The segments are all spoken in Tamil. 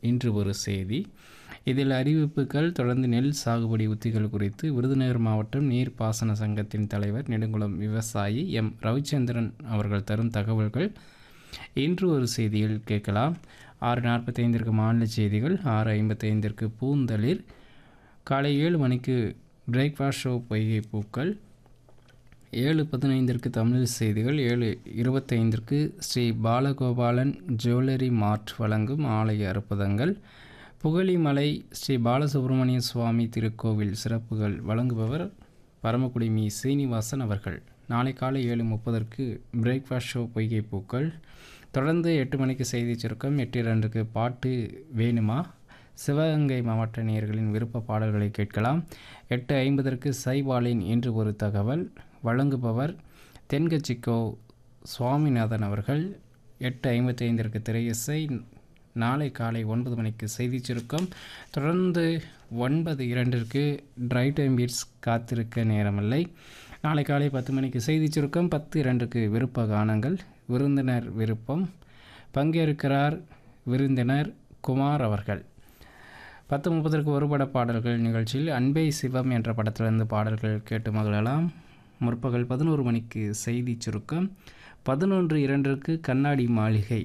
இன்று ஒரு செய்தி இதில் அறிவிப்புகள் தொடர்ந்து நெல் சாகுபடி உத்திகள் குறித்து விருதுநகர் மாவட்டம் நீர்ப்பாசன சங்கத்தின் தலைவர் நெடுங்குளம் விவசாயி எம் ரவிச்சந்திரன் அவர்கள் தரும் தகவல்கள் இன்று ஒரு செய்தியில் கேட்கலாம் ஆறு நாற்பத்தைந்திற்கு மாநில செய்திகள் ஆறு ஐம்பத்தைந்திற்கு பூந்தளிர் காலை ஏழு மணிக்கு பிரேக்ஃபாஸ்ட் ஷோ பொய்கை பூக்கள் ஏழு பதினைந்திற்கு தமிழ் செய்திகள் ஏழு இருபத்தைந்திற்கு ஸ்ரீ பாலகோபாலன் ஜுவல்லரி மார்ட் வழங்கும் ஆலய அற்புதங்கள் புகழிமலை ஸ்ரீ பாலசுப்ரமணிய சுவாமி திருக்கோவில் சிறப்புகள் வழங்குபவர் பரமக்குடி மீ சீனிவாசன் அவர்கள் நாளை காலை ஏழு முப்பதற்கு பிரேக்ஃபாஸ்ட் ஷோ பொய்கை பூக்கள் தொடர்ந்து எட்டு மணிக்கு செய்தி சுருக்கம் எட்டு இரண்டுக்கு பாட்டு வேணுமா சிவகங்கை மாவட்ட நேயர்களின் விருப்ப பாடல்களை கேட்கலாம் எட்டு ஐம்பதற்கு சைபாலின் என்று ஒரு தகவல் வழங்குபவர் தென்கட்சிக்கோ சுவாமிநாதன் அவர்கள் எட்டு ஐம்பத்தைந்திற்கு திரையிசை நாளை காலை ஒன்பது மணிக்கு செய்தி சுருக்கம் தொடர்ந்து ஒன்பது இரண்டிற்கு ட்ரை டைம் பீட்ஸ் காத்திருக்க நேரமில்லை நாளை காலை பத்து மணிக்கு செய்தி சுருக்கம் பத்து இரண்டுக்கு விருப்ப கானங்கள் விருந்தினர் விருப்பம் பங்கேற்கிறார் விருந்தினர் குமார் அவர்கள் பத்து முப்பதற்கு ஒருபட பாடல்கள் நிகழ்ச்சியில் அன்பை சிவம் என்ற படத்திலிருந்து பாடல்கள் கேட்டு மகிழலாம் முற்பகல் பதினோரு மணிக்கு செய்தி சுருக்கம் பதினொன்று இரண்டிற்கு கண்ணாடி மாளிகை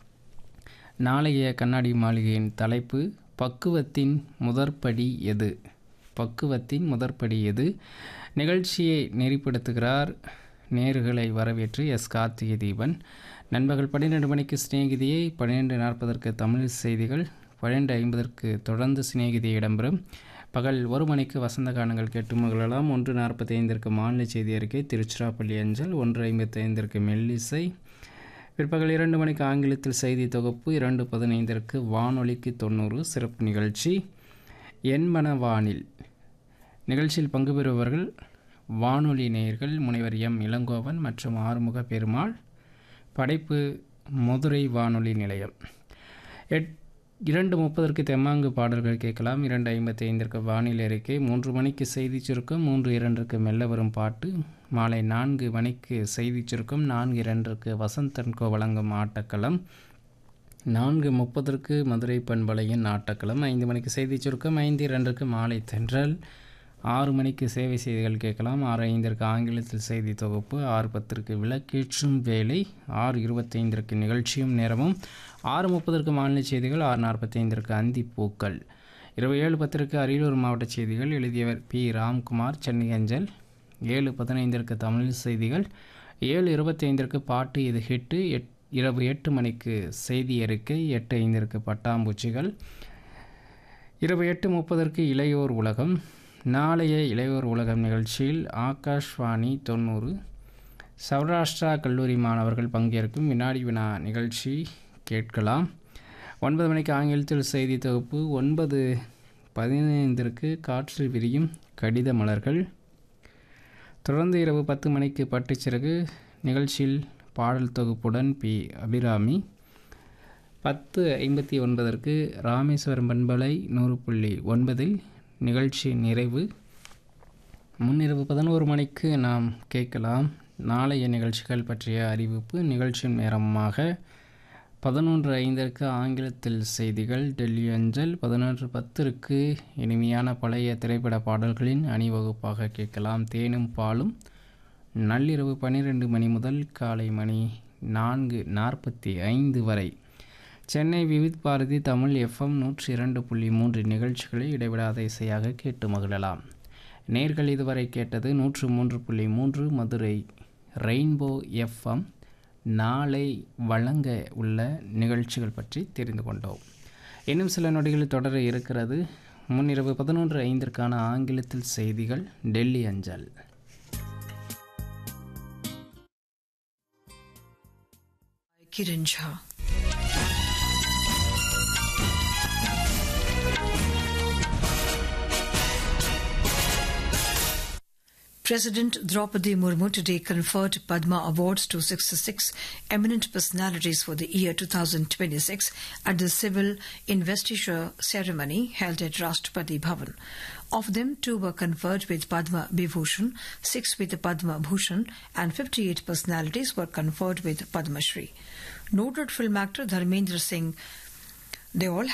நாளைய கண்ணாடி மாளிகையின் தலைப்பு பக்குவத்தின் முதற்படி எது பக்குவத்தின் முதற்படி எது நிகழ்ச்சியை நெறிப்படுத்துகிறார் நேர்களை வரவேற்று எஸ் கார்த்திகை தீபன் நண்பகல் பன்னிரெண்டு மணிக்கு சிநேகிதியை பன்னிரெண்டு நாற்பதற்கு தமிழ் செய்திகள் பன்னிரெண்டு ஐம்பதற்கு தொடர்ந்து சிநேகிதி இடம்பெறும் பகல் ஒரு மணிக்கு வசந்த கானங்கள் கேட்டு மகிழலாம் ஒன்று நாற்பத்தி ஐந்திற்கு மாநில செய்தி அறிக்கை திருச்சிராப்பள்ளி அஞ்சல் ஒன்று ஐம்பத்தி ஐந்திற்கு மெல்லிசை பிற்பகல் இரண்டு மணிக்கு ஆங்கிலத்தில் செய்தி தொகுப்பு இரண்டு பதினைந்திற்கு வானொலிக்கு தொண்ணூறு சிறப்பு நிகழ்ச்சி என்மன வானில் நிகழ்ச்சியில் பங்கு பெறுபவர்கள் வானொலி நேயர்கள் முனைவர் எம் இளங்கோவன் மற்றும் ஆறுமுக பெருமாள் படைப்பு மதுரை வானொலி நிலையம் எட் இரண்டு முப்பதற்கு தெம்மாங்கு பாடல்கள் கேட்கலாம் இரண்டு ஐம்பத்தி ஐந்திற்கு வானிலை அறிக்கை மூன்று மணிக்கு செய்தி சுருக்கம் மூன்று இரண்டுக்கு மெல்ல வரும் பாட்டு மாலை நான்கு மணிக்கு செய்தி சுருக்கம் நான்கு இரண்டுக்கு வசந்தன்கோ வழங்கும் ஆட்டக்களம் நான்கு முப்பதற்கு மதுரை பண்பலையின் ஆட்டக்களம் ஐந்து மணிக்கு செய்தி சுருக்கம் ஐந்து இரண்டுக்கு மாலை தென்றல் ஆறு மணிக்கு சேவை செய்திகள் கேட்கலாம் ஆறு ஐந்திற்கு ஆங்கிலத்தில் செய்தி தொகுப்பு ஆறு பத்திற்கு விளக்கேற்றும் வேலை ஆறு இருபத்தைந்திற்கு நிகழ்ச்சியும் நேரமும் ஆறு முப்பதற்கு மாநில செய்திகள் ஆறு நாற்பத்தைந்திற்கு அந்தி பூக்கள் இருபது ஏழு பத்திற்கு அரியலூர் மாவட்ட செய்திகள் எழுதியவர் பி ராம்குமார் சென்னை அஞ்சல் ஏழு பதினைந்திற்கு தமிழ் செய்திகள் ஏழு இருபத்தைந்திற்கு பாட்டு இது ஹிட்டு எட் இரவு எட்டு மணிக்கு செய்தி அறிக்கை எட்டு ஐந்திற்கு பட்டாம்பூச்சிகள் இரவு எட்டு முப்பதற்கு இளையோர் உலகம் நாளைய இளையோர் உலகம் நிகழ்ச்சியில் ஆகாஷ்வாணி தொண்ணூறு சௌராஷ்டிரா கல்லூரி மாணவர்கள் பங்கேற்கும் வினாடி வினா நிகழ்ச்சி கேட்கலாம் ஒன்பது மணிக்கு ஆங்கிலத்தில் செய்தி தொகுப்பு ஒன்பது பதினைந்திற்கு காற்றில் விரியும் கடித மலர்கள் தொடர்ந்து இரவு பத்து மணிக்கு பட்டுச்சிறகு நிகழ்ச்சியில் பாடல் தொகுப்புடன் பி அபிராமி பத்து ஐம்பத்தி ஒன்பதற்கு ராமேஸ்வரம் பண்பலை நூறு புள்ளி ஒன்பதில் நிகழ்ச்சி நிறைவு முன்னிரவு பதினோரு மணிக்கு நாம் கேட்கலாம் நாளைய நிகழ்ச்சிகள் பற்றிய அறிவிப்பு நிகழ்ச்சியின் நேரமாக பதினொன்று ஐந்திற்கு ஆங்கிலத்தில் செய்திகள் டெல்லி அஞ்சல் பதினொன்று பத்திற்கு இனிமையான பழைய திரைப்பட பாடல்களின் அணிவகுப்பாக கேட்கலாம் தேனும் பாலும் நள்ளிரவு பன்னிரெண்டு மணி முதல் காலை மணி நான்கு நாற்பத்தி ஐந்து வரை சென்னை விவித் பாரதி தமிழ் எஃப்எம் நூற்றி இரண்டு புள்ளி மூன்று நிகழ்ச்சிகளை இடைவிடாத இசையாக கேட்டு மகிழலாம் நேர்கள் இதுவரை கேட்டது நூற்று மூன்று புள்ளி மூன்று மதுரை ரெயின்போ எஃப்எம் நாளை வழங்க உள்ள நிகழ்ச்சிகள் பற்றி தெரிந்து கொண்டோம் இன்னும் சில நொடிகளில் தொடர இருக்கிறது முன்னிரவு பதினொன்று ஐந்திற்கான ஆங்கிலத்தில் செய்திகள் டெல்லி அஞ்சல் किरण Jha President Draupadi Murmu today conferred Padma Awards to 66 eminent personalities for the year 2026 at the civil investiture ceremony held at Rashtrapati Bhavan. Of them, two were conferred with Padma Vibhushan, six with Padma Bhushan, and 58 personalities were conferred with Padma Shri. Noted film actor Dharmendra Singh Deol